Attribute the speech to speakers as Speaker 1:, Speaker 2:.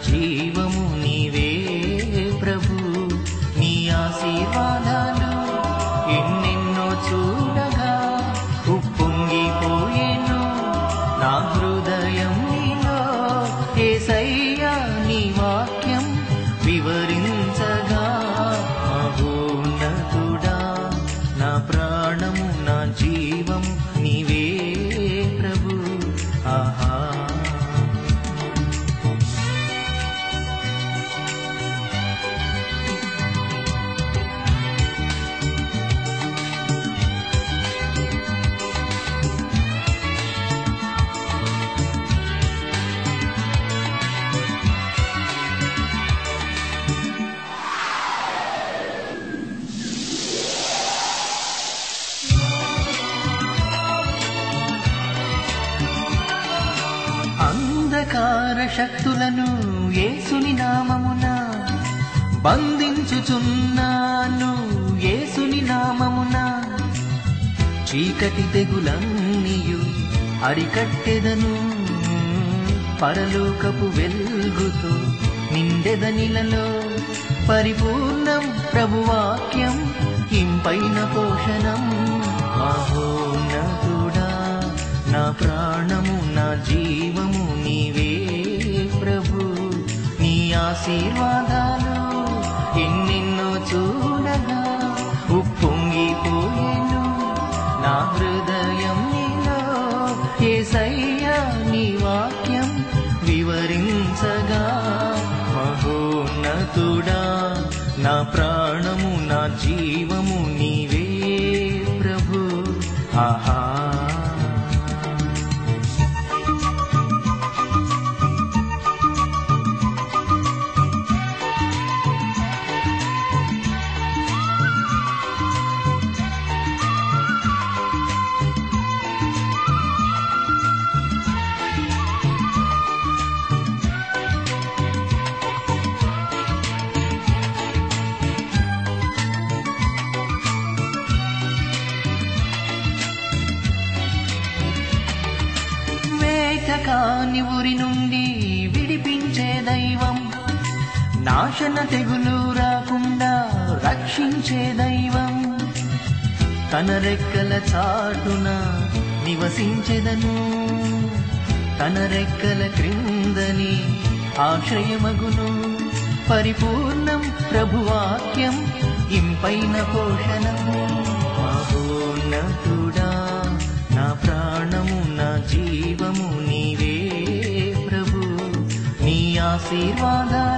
Speaker 1: జీవము నీవే ప్రభు నీ ఆశీర్వాదాలు ఎన్నెన్నో చూడగా ఉప్పొంగిపోయేను నా హృదయం నీలో ఏసయ్యా నీ వాక్యం వివరించగా మహోన్నతుడా నా ప్రాణము నా జీవం నీవే ప్రభు ఆహా అంధకార శక్తులను యేసుని నామమున బంధించుచున్నాను యేసుని నామమున చీకటి తెగులన్నీయు అరికట్టెదను పరలోకపు వెల్గుతో నిండెదనిలలో పరిపూర్ణం ప్రభువాక్యం ఇంపైన పోషణం మహోన్నతుడా నా ప్రాణము నా జీవము నీవే ప్రభు నీ ఆశీర్వాదాలు ఎన్నెన్నో చూడగా ఉప్పొంగిపోయేను నా హృదయం నీలో ఏసయ్యా నీ వాక్యం వివరించగా మహోన్నతుడా నా ప్రాణము నా జీవము నీవే ప్రభు ఆహా వేట కాని ఊరి నుండి విడిపించే దైవం నాశన తెగులు రాకుండా రక్షించే దైవం తన రెక్కల చాటున నివసించెదను తన రెక్కల క్రిందని ఆశ్రయమగును పరిపూర్ణం ప్రభువాక్యం ఇంపైన పోషణం మహోన్నతుడా నా ప్రాణము నా జీవము నీవే ప్రభు నీ ఆశీర్వాదా